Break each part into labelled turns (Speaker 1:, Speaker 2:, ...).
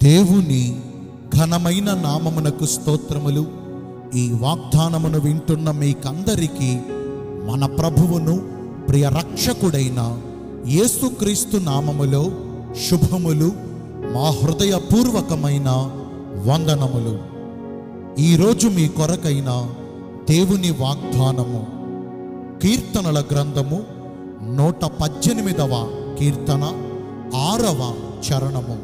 Speaker 1: దేవుని ఘనమైన నామమునకు స్తోత్రములు ఈ వాగ్దానమును వింటున్న మీకందరికీ మన ప్రభువును ప్రియ రక్షకుడైన యేసుక్రీస్తు నామములో శుభములు మా హృదయపూర్వకమైన వందనములు ఈరోజు మీ కొరకైన దేవుని వాగ్దానము కీర్తనల గ్రంథము నూట పద్దెనిమిదవ కీర్తన ఆరవ చరణము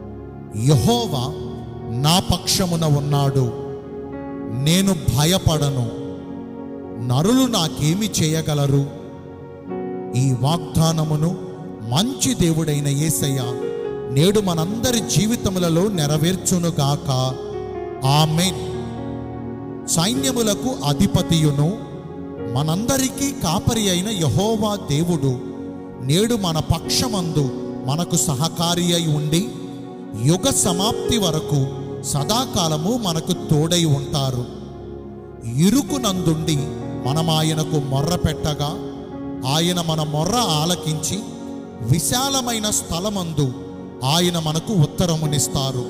Speaker 1: యహోవా నా పక్షమున ఉన్నాడు నేను భయపడను నరులు నాకేమి చేయగలరు ఈ వాగ్దానమును మంచి దేవుడైన యేసయ్య నేడు మనందరి జీవితములలో నెరవేర్చునుగాక ఆమెన్ సైన్యములకు అధిపతియును మనందరికీ కాపరి అయిన యహోవా దేవుడు నేడు మన పక్షమందు మనకు సహకారి అయి ఉండి యుగ సమాప్తి వరకు సదాకాలము మనకు తోడై ఉంటారు ఇరుకునందుండి మనం ఆయనకు మొర్ర పెట్టగా ఆయన మన మొర్ర ఆలకించి విశాలమైన స్థలమందు ఆయన మనకు ఉత్తరమునిస్తారు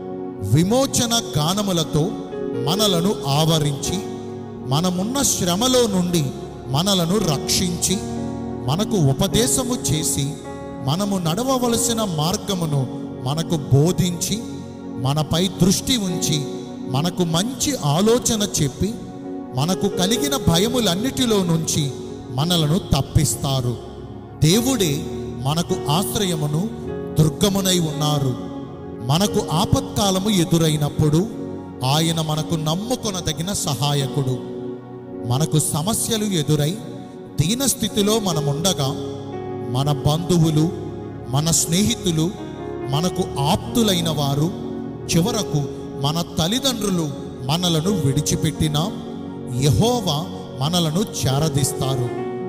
Speaker 1: విమోచన గానములతో మనలను ఆవరించి మనమున్న శ్రమలో నుండి మనలను రక్షించి మనకు ఉపదేశము చేసి మనము నడవవలసిన మార్గమును మనకు బోధించి మనపై దృష్టి ఉంచి మనకు మంచి ఆలోచన చెప్పి మనకు కలిగిన భయములన్నిటిలో నుంచి మనలను తప్పిస్తారు దేవుడే మనకు ఆశ్రయమును దుర్గమునై ఉన్నారు మనకు ఆపత్కాలము ఎదురైనప్పుడు ఆయన మనకు నమ్ముకొనదగిన సహాయకుడు మనకు సమస్యలు ఎదురై దీనస్థితిలో మనముండగా మన బంధువులు మన స్నేహితులు మనకు ఆప్తులైన వారు చివరకు మన తల్లిదండ్రులు మనలను విడిచిపెట్టినా యహోవా మనలను చేరదీస్తారు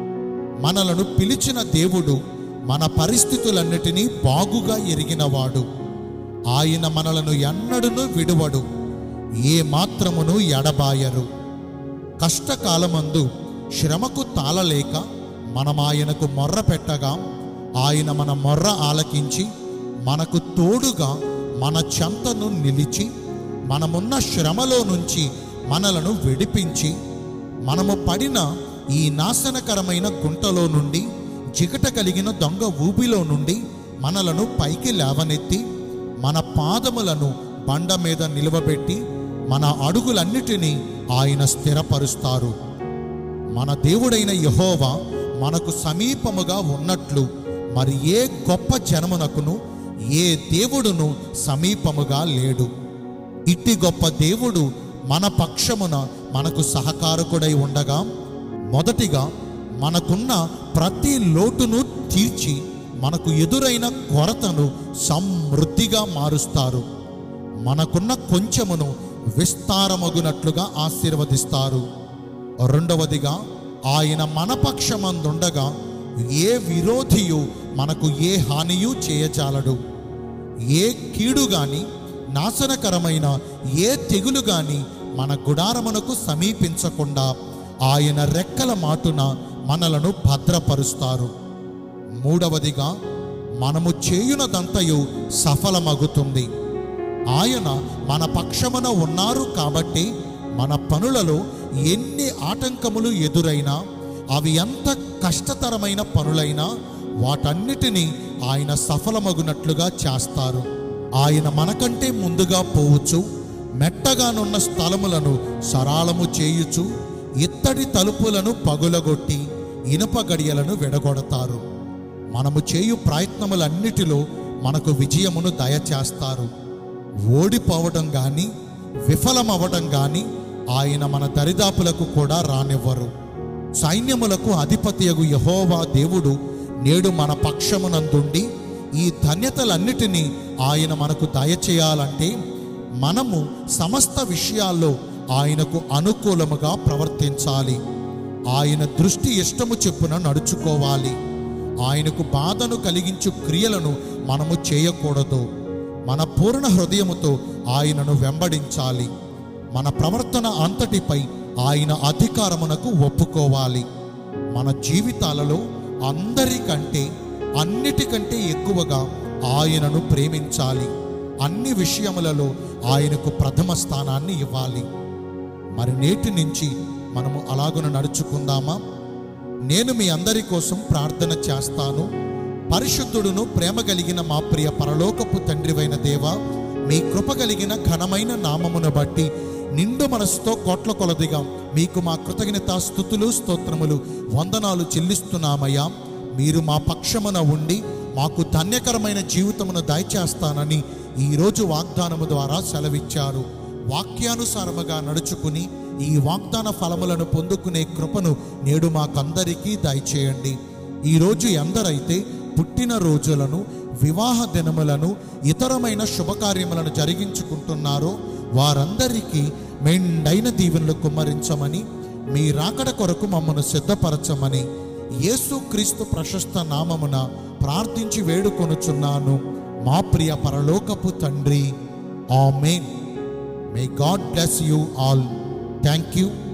Speaker 1: మనలను పిలిచిన దేవుడు మన పరిస్థితులన్నిటినీ బాగుగా ఎరిగినవాడు ఆయన మనలను ఎన్నడును విడువడు ఏ మాత్రమును ఎడబాయరు కష్టకాలమందు శ్రమకు తాళలేక మనం ఆయనకు మొర్ర పెట్టగా ఆయన మన మొర్ర ఆలకించి మనకు తోడుగా మన చెంతను నిలిచి మనమున్న శ్రమలో నుంచి మనలను విడిపించి మనము పడిన ఈ నాశనకరమైన గుంటలో నుండి జిగట కలిగిన దొంగ ఊబిలో నుండి మనలను పైకి లేవనెత్తి మన పాదములను బండ మీద నిలవబెట్టి మన అడుగులన్నిటినీ ఆయన స్థిరపరుస్తారు మన దేవుడైన యహోవా మనకు సమీపముగా ఉన్నట్లు మరి ఏ గొప్ప జనమునకును ఏ దేవుడును సమీపముగా లేడు ఇట్టి గొప్ప దేవుడు మన పక్షమున మనకు సహకారకుడై ఉండగా మొదటిగా మనకున్న ప్రతి లోటును తీర్చి మనకు ఎదురైన కొరతను సమృద్ధిగా మారుస్తారు మనకున్న కొంచెమును విస్తారమగునట్లుగా ఆశీర్వదిస్తారు రెండవదిగా ఆయన మన పక్షమందుండగా ఏ విరోధియు మనకు ఏ హానియు చేయజాలడు ఏ కీడు గాని నాశనకరమైన ఏ తెగులు గాని మన గుడారమునకు సమీపించకుండా ఆయన రెక్కల మాటున మనలను భద్రపరుస్తారు మూడవదిగా మనము చేయునదంతయు సఫలమగుతుంది ఆయన మన పక్షమున ఉన్నారు కాబట్టి మన పనులలో ఎన్ని ఆటంకములు ఎదురైనా అవి ఎంత కష్టతరమైన పనులైనా వాటన్నిటినీ ఆయన సఫలమగునట్లుగా చేస్తారు ఆయన మనకంటే ముందుగా పోవచ్చు మెట్టగానున్న స్థలములను సరాళము చేయుచు ఇత్తడి తలుపులను పగులగొట్టి ఇనుప గడియలను విడగొడతారు మనము చేయు ప్రయత్నములన్నిటిలో మనకు విజయమును దయచేస్తారు ఓడిపోవడం కానీ విఫలమవడం కానీ ఆయన మన దరిదాపులకు కూడా రానివ్వరు సైన్యములకు అధిపతియగు యహోవా దేవుడు నేడు మన పక్షమునందుండి ఈ ధన్యతలన్నిటినీ ఆయన మనకు దయచేయాలంటే మనము సమస్త విషయాల్లో ఆయనకు అనుకూలముగా ప్రవర్తించాలి ఆయన దృష్టి ఇష్టము చెప్పున నడుచుకోవాలి ఆయనకు బాధను కలిగించు క్రియలను మనము చేయకూడదు మన పూర్ణ హృదయముతో ఆయనను వెంబడించాలి మన ప్రవర్తన అంతటిపై ఆయన అధికారమునకు ఒప్పుకోవాలి మన జీవితాలలో అందరికంటే అన్నిటికంటే ఎక్కువగా ఆయనను ప్రేమించాలి అన్ని విషయములలో ఆయనకు ప్రథమ స్థానాన్ని ఇవ్వాలి మరి నేటి నుంచి మనము అలాగున నడుచుకుందామా నేను మీ అందరి కోసం ప్రార్థన చేస్తాను పరిశుద్ధుడును ప్రేమ కలిగిన మా ప్రియ పరలోకపు తండ్రివైన దేవ మీ కృప కలిగిన ఘనమైన నామమును బట్టి నిండు మనసుతో కోట్ల కొలదిగా మీకు మా కృతజ్ఞత స్థుతులు స్తోత్రములు వందనాలు చెల్లిస్తున్నామయ్యా మీరు మా పక్షమున ఉండి మాకు ధన్యకరమైన జీవితమును దయచేస్తానని ఈరోజు వాగ్దానము ద్వారా సెలవిచ్చారు వాక్యానుసారముగా నడుచుకుని ఈ వాగ్దాన ఫలములను పొందుకునే కృపను నేడు మాకందరికీ దయచేయండి ఈరోజు ఎందరైతే పుట్టిన రోజులను వివాహ దినములను ఇతరమైన శుభకార్యములను జరిగించుకుంటున్నారో వారందరికీ మెండైన దీవెనలు కుమ్మరించమని మీ రాకడ కొరకు మమ్మను సిద్ధపరచమని యేసుక్రీస్తు ప్రశస్త నామమున ప్రార్థించి వేడుకొనుచున్నాను మా ప్రియ పరలోకపు తండ్రి amen may God bless you all thank you